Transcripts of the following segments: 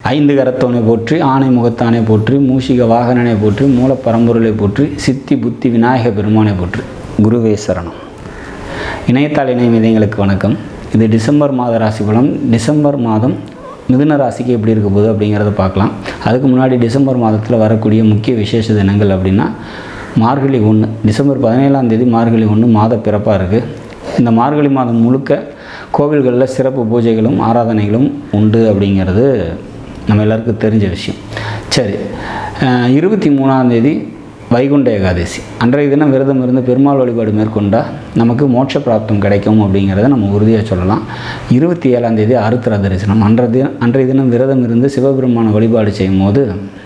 ஐந்து கரத்தோனை போற்றி ஆணை முகத்தானை போற்றி மூஷிக வாகனனை போற்றி மூலப்பரம்பொருளை போற்றி சித்தி புத்தி விநாயக பெருமானை போற்றி குருவே சரணம் இணையத்தாள் இணையம் இதயங்களுக்கு வணக்கம் இது டிசம்பர் மாத ராசி பலன் டிசம்பர் மாதம் மிதுன ராசிக்கு எப்படி இருக்க போகுது அப்படிங்கிறத பார்க்கலாம் அதுக்கு முன்னாடி டிசம்பர் மாதத்தில் வரக்கூடிய முக்கிய விசேஷ தினங்கள் அப்படின்னா மார்கழி ஒன்று டிசம்பர் பதினேழாம் தேதி மார்கழி ஒன்று மாத பிறப்பாக இருக்குது இந்த மார்கழி மாதம் முழுக்க கோவில்களில் சிறப்பு பூஜைகளும் ஆராதனைகளும் உண்டு அப்படிங்கிறது நம்ம எல்லாருக்கும் தெரிஞ்ச விஷயம் சரி அஹ் இருபத்தி மூணாம் தேதி வைகுண்ட ஏகாதசி அன்றைய தினம் விரதம் இருந்து பெருமாள் வழிபாடு மேற்கொண்டால் நமக்கு மோட்ச பிராப்தம் கிடைக்கும் அப்படிங்கிறத நம்ம உறுதியாக சொல்லலாம் இருபத்தி ஏழாம் தேதி ஆருத்ரா தரிசனம் அன்றைய தினம் அன்றைய தினம் விரதம் இருந்து சிவபெருமான வழிபாடு செய்யும் போது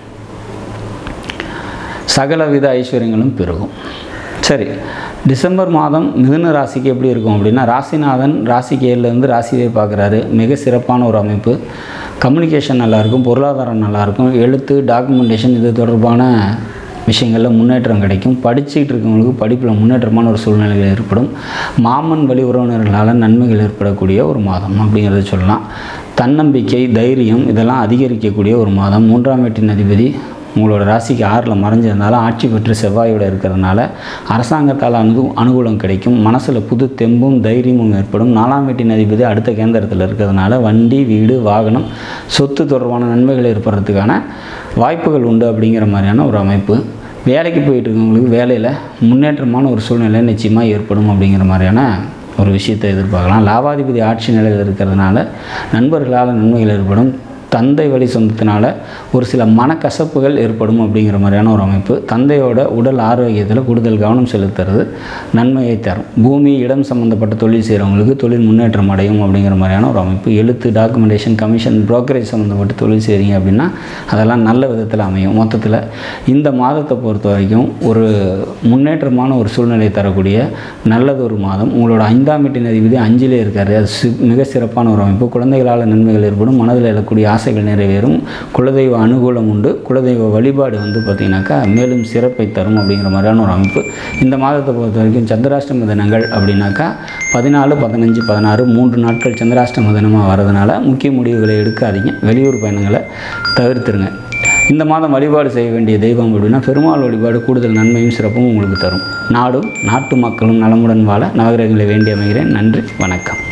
சகலவித ஐஸ்வர்யங்களும் பெருகும் சரி டிசம்பர் மாதம் மிதுன ராசிக்கு எப்படி இருக்கும் அப்படின்னா ராசிநாதன் ராசிக்கு ஏழுலேருந்து ராசியை பார்க்குறாரு மிக சிறப்பான ஒரு அமைப்பு கம்யூனிகேஷன் நல்லாயிருக்கும் பொருளாதாரம் நல்லாயிருக்கும் எழுத்து டாக்குமெண்டேஷன் இது தொடர்பான விஷயங்களில் முன்னேற்றம் கிடைக்கும் படிச்சுக்கிட்டு இருக்கவங்களுக்கு படிப்பில் முன்னேற்றமான ஒரு சூழ்நிலைகள் ஏற்படும் மாமன் வழி உறவினர்களால் நன்மைகள் ஏற்படக்கூடிய ஒரு மாதம் அப்படிங்கிறத சொல்லலாம் தன்னம்பிக்கை தைரியம் இதெல்லாம் அதிகரிக்கக்கூடிய ஒரு மாதம் மூன்றாம் வீட்டின் அதிபதி உங்களோட ராசிக்கு ஆறில் மறைஞ்சிருந்தாலும் ஆட்சி பெற்று செவ்வாயோட இருக்கிறதுனால அரசாங்கத்தால் அனு அனுகூலம் கிடைக்கும் மனசில் புது தெம்பும் தைரியமும் ஏற்படும் நாலாம் வீட்டின் அதிபதி அடுத்த கேந்திரத்தில் இருக்கிறதுனால வண்டி வீடு வாகனம் சொத்து தொடர்பான நன்மைகள் ஏற்படுறதுக்கான வாய்ப்புகள் உண்டு அப்படிங்கிற மாதிரியான ஒரு அமைப்பு வேலைக்கு போயிட்டு இருக்கவங்களுக்கு வேலையில் முன்னேற்றமான ஒரு சூழ்நிலை நிச்சயமாக ஏற்படும் அப்படிங்கிற மாதிரியான ஒரு விஷயத்தை எதிர்பார்க்கலாம் லாபாதிபதி ஆட்சி நிலையில் இருக்கிறதுனால நண்பர்களால் நன்மைகள் ஏற்படும் தந்தை வழி சொந்தத்தினால ஒரு சில மனக்கசப்புகள் ஏற்படும் அப்படிங்கிற மாதிரியான ஒரு அமைப்பு தந்தையோட உடல் ஆரோக்கியத்தில் கூடுதல் கவனம் செலுத்துறது நன்மையை தரும் பூமி இடம் சம்மந்தப்பட்ட தொழில் செய்கிறவங்களுக்கு தொழில் முன்னேற்றம் அடையும் அப்படிங்கிற மாதிரியான ஒரு அமைப்பு எழுத்து டாக்குமெண்டேஷன் கமிஷன் brokerage சம்மந்தப்பட்ட தொழில் செய்கிறீங்க அப்படின்னா அதெல்லாம் நல்ல விதத்தில் அமையும் மொத்தத்தில் இந்த மாதத்தை பொறுத்த வரைக்கும் ஒரு முன்னேற்றமான ஒரு சூழ்நிலை தரக்கூடிய நல்லது ஒரு மாதம் உங்களோட ஐந்தாம் வீட்டின் அதிபதி அஞ்சிலே இருக்காரு அது சி மிக சிறப்பான ஒரு அமைப்பு குழந்தைகளால் நன்மைகள் ஏற்படும் மனதில் எழக்கூடிய ஆசைகள் நிறைவேறும் குலதெய்வ அனுகூலம் உண்டு குலதெய்வ வழிபாடு வந்து பார்த்திங்கனாக்கா மேலும் சிறப்பை தரும் அப்படிங்கிற மாதிரியான ஒரு அமைப்பு இந்த மாதத்தை பொறுத்த வரைக்கும் சந்திராஷ்டம தினங்கள் அப்படின்னாக்கா பதினாலு பதினஞ்சு பதினாறு மூன்று நாட்கள் சந்திராஷ்டம தினமாக வரதுனால முக்கிய முடிவுகளை எடுக்காதீங்க வெளியூர் பயணங்களை தவிர்த்துருங்க இந்த மாதம் வழிபாடு செய்ய வேண்டிய தெய்வம் அப்படின்னா பெருமாள் வழிபாடு கூடுதல் நன்மையும் சிறப்பும் உங்களுக்கு தரும் நாடும் நாட்டு மக்களும் நலமுடன் வாழ நவகிரகங்களை வேண்டி அமைகிறேன் நன்றி வணக்கம்